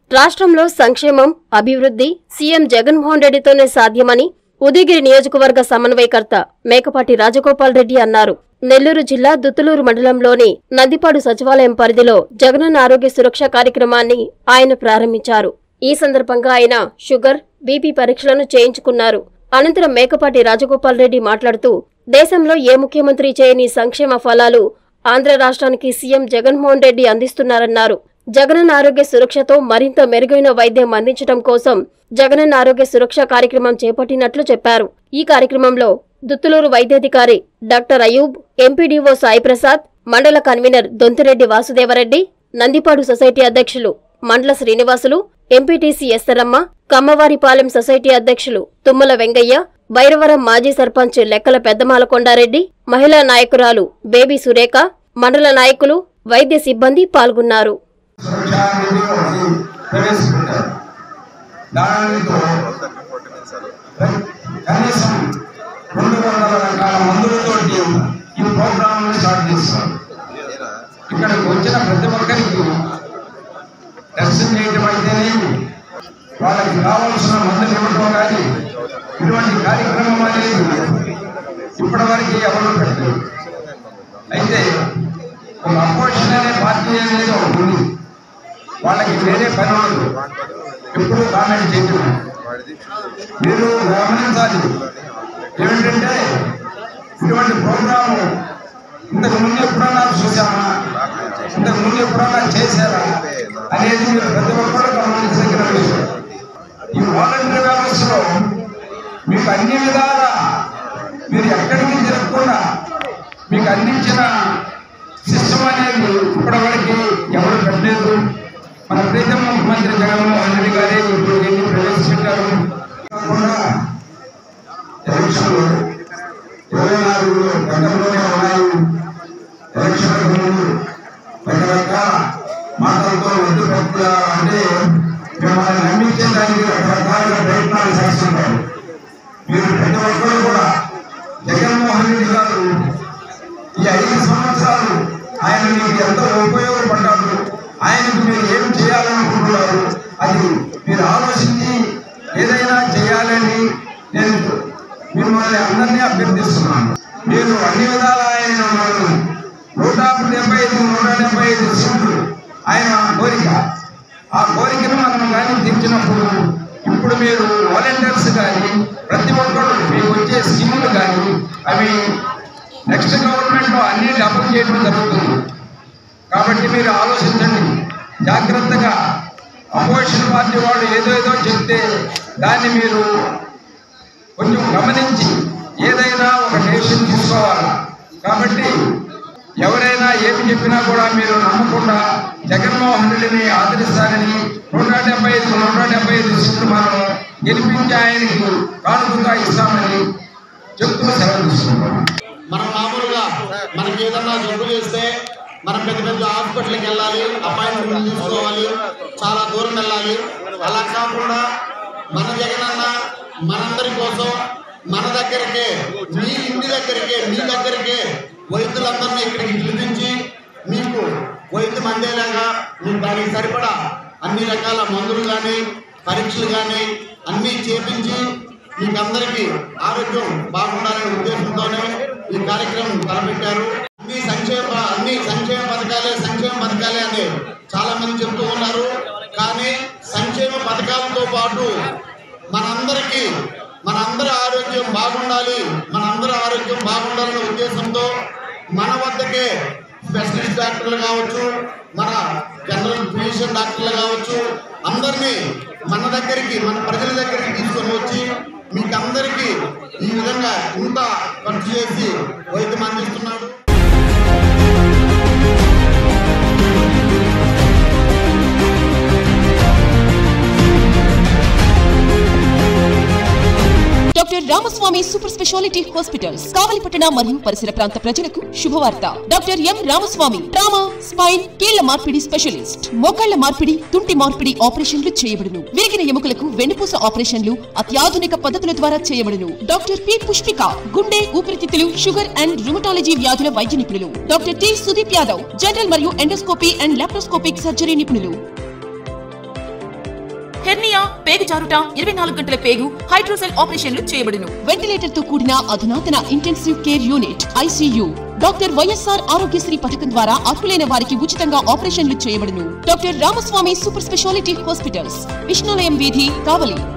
రాష్ట్రంలో సంక్షేమం అభివృద్ధి సీఎం జగన్మోహన్ రెడ్డితోనే సాధ్యమని ఉదయగిరి నియోజకవర్గ సమన్వయకర్త మేకపాటి రాజగోపాల్ రెడ్డి అన్నారు నెల్లూరు జిల్లా దుత్తులూరు మండలంలోని నందిపాడు సచివాలయం పరిధిలో జగనన్న ఆరోగ్య సురక్ష కార్యక్రమాన్ని ఆయన ప్రారంభించారు ఈ సందర్భంగా ఆయన షుగర్ బీపీ పరీక్షలను చేయించుకున్నారు అనంతరం మేకపాటి రాజగోపాల్ రెడ్డి మాట్లాడుతూ దేశంలో ఏ ముఖ్యమంత్రి చేయని సంక్షేమ ఫలాలు ఆంధ్ర రాష్ట్రానికి సీఎం జగన్మోహన్ రెడ్డి అందిస్తున్నారన్నారు జగనన్న ఆరోగ్య సురక్షతో మరింత మెరుగైన వైద్యం అందించడం కోసం జగనన్న ఆరోగ్య సురక్ష కార్యక్రమం చేపట్టినట్లు చెప్పారు ఈ కార్యక్రమంలో దుత్తులూరు వైద్యాధికారి డాక్టర్ అయూబ్ ఎంపీడీఓ సాయి ప్రసాద్ మండల కన్వీనర్ దొంతిరెడ్డి వాసుదేవరెడ్డి నందిపాడు సొసైటీ అధ్యక్షులు మండల శ్రీనివాసులు ఎంపీటీసీ ఎస్తరమ్మ కమ్మవారిపాలెం సొసైటీ అధ్యక్షులు తుమ్మల వెంగయ్య బైరవరం మాజీ సర్పంచ్ లెక్కల పెద్దమాల కొండారెడ్డి మహిళా నాయకురాలు బేబీ సురేఖ మండల నాయకులు వైద్య సిబ్బంది పాల్గొన్నారు సురక్షా నిధి ఒకటి ప్రవేశపెట్టారు దానితో కనీసం రెండు వందల రకాల మందులతోటి ఈ ప్రోగ్రామ్ స్టార్ట్ చేస్తారు ఇక్కడికి వచ్చిన ప్రతి ఒక్కరికి టెస్ట్ చేయడం అయితేనేమి వాళ్ళకి కావాల్సిన మందులు ఇవ్వడం కానీ ఇటువంటి కార్యక్రమం అనేది ఇప్పటి వరకు ఎవరు పెట్టలేదు అయితే ఒక అపోజిషన్ అనే పార్టీ అనేది ఒకటి ఉంది వాళ్ళకి వేరే పని ఉండదు ఎప్పుడు కామెంట్ చేయటం మీరు గమనించాలి ఏమిటంటే ఇటువంటి ప్రోగ్రాము ఇంతకు ముందు ఎప్పుడన్నా చూసామా ఇంతకు ముందు ఎప్పుడన్నా చేశారా అనేది మీరు ప్రతి ఒక్కరు గమనించదగిన విషయం ఈ వాలంటీర్ వ్యవస్థలో మీకు అన్ని విధాల మీరు ఎక్కడికి తిరగకుండా మీకు అందించిన సిస్టమ్ అనేది ఇప్పటివరకు ఎవరు పెట్టలేదు మన ప్రీతం ముఖ్యమంత్రి జగన్మోహన్ రెడ్డి గారే ఇప్పుడు ఎన్ని ప్రవేశపెట్టారు కాకుండా ఎలక్షన్లు ఇరవై నాలుగులో గతంలోనే ఉన్నాయి ఎలక్షన్లకు ముందు రకరకాల మాటలతో వద్దు పెట్ట అంటే మిమ్మల్ని నమ్మించేదానికి రకరకాలుగా ప్రయత్నాలు చేస్తుంటారు మీరు ప్రతి ఒక్కరు కూడా జగన్మోహన్ రెడ్డి గారు ఈ ఐదు సంవత్సరాలు ఆయన మీకు ఎంత ఉపయోగపడ్డారు ఆయనకు మీరు ఏం చేయాలనుకుంటున్నారు అది మీరు ఆలోచించి ఏదైనా చేయాలని నేను మిమ్మల్ని అందరినీ అభ్యర్థిస్తున్నాను మీరు అన్ని విధాల ఆయన మనల్ని నూట డెబ్బై ఐదు నూట డెబ్బై ఐదు సీట్లు ఆయన కోరిక ఆ కోరికను మనం కానీ తీర్చినప్పుడు ఇప్పుడు మీరు వాలంటీర్స్ కానీ ప్రతి ఒక్కరు మీకు వచ్చే స్కీములు కానీ అవి నెక్స్ట్ గవర్నమెంట్ లో అన్ని డబుల్ చేయడం జరుగుతుంది కాబట్టి మీరు ఆలోచించండి జాగ్రత్తగా అపోజిషన్ పార్టీ వాళ్ళు ఏదేదో చెప్తే దాన్ని మీరు కొంచెం గమనించి ఏదైనా ఒక డెసిషన్ తీసుకోవాలి కాబట్టి ఎవరైనా ఏమి చెప్పినా కూడా మీరు నమ్మకుండా జగన్మోహన్ రెడ్డిని ఆదరిస్తారని నూట డెబ్బై ఐదు నూట డెబ్బై ఐదు సీట్లు మనం గెలిపించి ఆయనకి కానుకగా ఇస్తామని చెప్తూ సెలవు తీసుకుంటాం మనం మామూలుగా మనకి ఏదన్నా జబ్బు చేస్తే మనం పెద్ద పెద్ద హాస్పిటల్కి వెళ్ళాలి అపాయింట్మెంట్ తీసుకోవాలి చాలా దూరం వెళ్ళాలి అలా కాకుండా మన జగనన్న మనందరి కోసం మన దగ్గరికే మీ ఇంటి దగ్గరికే మీ దగ్గరికే వైద్యులందరినీ ఇక్కడికి పిలిపించి మీకు వైద్యం అందేలాగా మీకు దానికి సరిపడా అన్ని రకాల మందులు కానీ పరీక్షలు కానీ అన్నీ చేపించి మీకు అందరికీ ఆరోగ్యం బాగుండాలనే ఉద్దేశంతోనే ఈ కార్యక్రమం తలపెట్టారు అన్ని సంక్షేమ అన్ని సంక్షేమ పథకాలే సంక్షేమ పథకాలే అని చాలా మంది చెప్తూ ఉన్నారు కానీ సంక్షేమ పథకాలతో పాటు మనందరికీ మనందరి ఆరోగ్యం బాగుండాలి మనందరి ఆరోగ్యం బాగుండాలనే ఉద్దేశంతో మన వద్దకే స్పెషలిస్ట్ డాక్టర్లు కావచ్చు మన జనరల్ ఫిజిషియన్ డాక్టర్లు కావచ్చు అందరినీ మన దగ్గరికి మన ప్రజల దగ్గరికి తీసుకొని వచ్చి మీకు అందరికీ ఈ విధంగా ఇంత ఖర్చు చేసి వైద్యం అందిస్తున్నాడు doctor Ramaswamy super speciality hospitals కావలిపట్టణ మరియు పరిసర ప్రాంత ప్రజలకు శుభవార్త doctor M Ramaswamy trauma spine కీళ్ల మార్పిడి స్పెషలిస్ట్ మోకాళ్ల మార్పిడి తుంటి మార్పిడి ఆపరేషన్లు చేయబడును విరిగిన ఎముకలకు వెన్నుపూస ఆపరేషన్లు అత్యాధునిక పద్ధతుల ద్వారా చేయబడును డాక్టర్ పి పుష్పిక గుండె ఊపిరితిత్తులు షుగర్ అండ్ రుమటాలజీ వ్యాధుల వైద్య నిపుణులు doctor T Sudeep Yadav general మరియు ఎండోస్కోపీ అండ్ లాప్రోస్కోపిక్ సర్జరీ నిపుణులు పేగు జారుట ఇరవై నాలుగు గంటల పేగు హైడ్రోసెల్ ఆపరేషన్లు చేయబడును వెంటిలేటర్ తో కూడిన అధునాతన intensive care unit ICU doctor YSR Aarogyasri పథకం ద్వారా అర్హులైన వారికి ఉచితంగా ఆపరేషన్లు చేయబడును doctor Ramaswamy super speciality hospitals విష్ణులయం వీధి కావలి